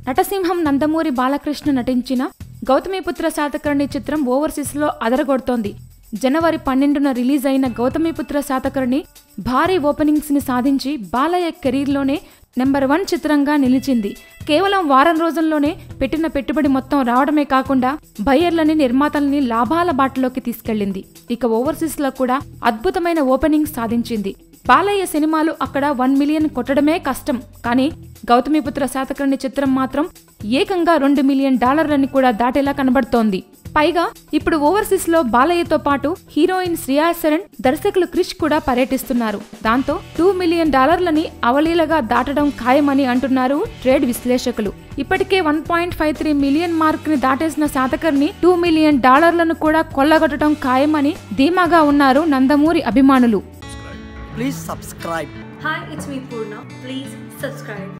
నటసింహం నందమూరి బాలకృష్ణ నటించిన గౌతమిపుత్ర శాతకర్ణి చిత్రం ఓవర్సీస్ లో అదరగొడుతోంది జనవరి పన్నెండున రిలీజ్ అయిన గౌతమిపుత్ర శాతకర్ణి భారీ ఓపెనింగ్స్ ని సాధించి బాలయ్య కెరీర్లోనే నెంబర్ వన్ చిత్రంగా నిలిచింది కేవలం వారం రోజుల్లోనే పెట్టిన పెట్టుబడి మొత్తం రావడమే కాకుండా బయ్యర్లని నిర్మాతల్ని లాభాల బాటలోకి తీసుకెళ్లింది ఇక ఓవర్సీస్ లో కూడా అద్భుతమైన ఓపెనింగ్ సాధించింది బాలయ్య సినిమాలు అక్కడ వన్ మిలియన్ కొట్టడమే కష్టం కానీ గౌతమిపుత్ర శాతకర్ణి చిత్రం మాత్రం ఏకంగా రెండు మిలియన్ డాలర్లని కూడా దాటేలా కనబడుతోంది పైగా ఇప్పుడు ఓవర్సీస్ లో బాలయ్యతో పాటు హీరోయిన్ శ్రియా శరణ్ దర్శకులు క్రిష్ కూడా పర్యటిస్తున్నారు దాంతో టూ మిలియన్ డాలర్లని అవలీలగా దాటడం ఖాయమని అంటున్నారు ట్రేడ్ విశ్లేషకులు ఇప్పటికే one point five three million mark ని దాటేసిన శాతకర్ని టూ మిలియన్ డాలర్లను కూడా కొల్లగొట్టడం ఖాయమని ధీమాగా ఉన్నారు నందమూరి అభిమానులు Please subscribe. Hi, it's me Purna. Please subscribe.